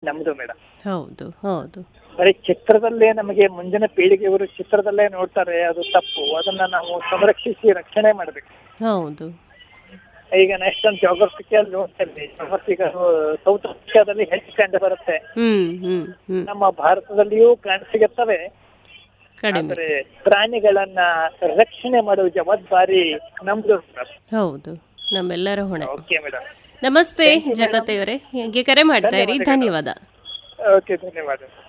ನಮ್ದು ಮೇಡಮ್ ಹೌದು ಹೌದು ಬರೀ ಚಿತ್ರದಲ್ಲೇ ನಮಗೆ ಮುಂದಿನ ಪೀಳಿಗೆಯವರು ಚಿತ್ರದಲ್ಲೇ ನೋಡ್ತಾರೆ ಅದು ತಪ್ಪು ಅದನ್ನ ನಾವು ಸಂರಕ್ಷಿಸಿ ರಕ್ಷಣೆ ಮಾಡಬೇಕು ಹೌದು ಈಗ ನೆಕ್ಸ್ಟ್ ಒಂದು ಜಾಗ್ರಫಿಕಲ್ ನೋಡ್ತಾ ಇದ್ವಿ ಜಾಗ್ರಫಿಕ್ ಸೌತ್ ಆಫ್ರಿಕಾದಲ್ಲಿ ಹೆಚ್ಚು ಕಂಡು ಬರುತ್ತೆ ಹ್ಮ್ ಹ್ಮ್ ಹ್ಮ್ ನಮ್ಮ ಭಾರತದಲ್ಲಿಯೂ ಕಾಣಸಿಗುತ್ತವೆ ಕಡಿಮೆ ಆದರೆ ಪ್ರಾಣಿಗಳನ್ನ ರಕ್ಷಣೆ ಮಾಡುವ ಜವಾಬ್ದಾರಿ ನಮ್ದು ಹೌದು ನಮ್ಮೆಲ್ಲರ ಹೊಣೆ ಓಕೆ ಮೇಡಮ್ ನಮಸ್ತೆ ಜಗತ್ತಿಯವರೇ ಹೀಗೆ ಕರೆ ಮಾಡ್ತಾ ಇರಿ ಧನ್ಯವಾದ ಓಕೆ ಧನ್ಯವಾದ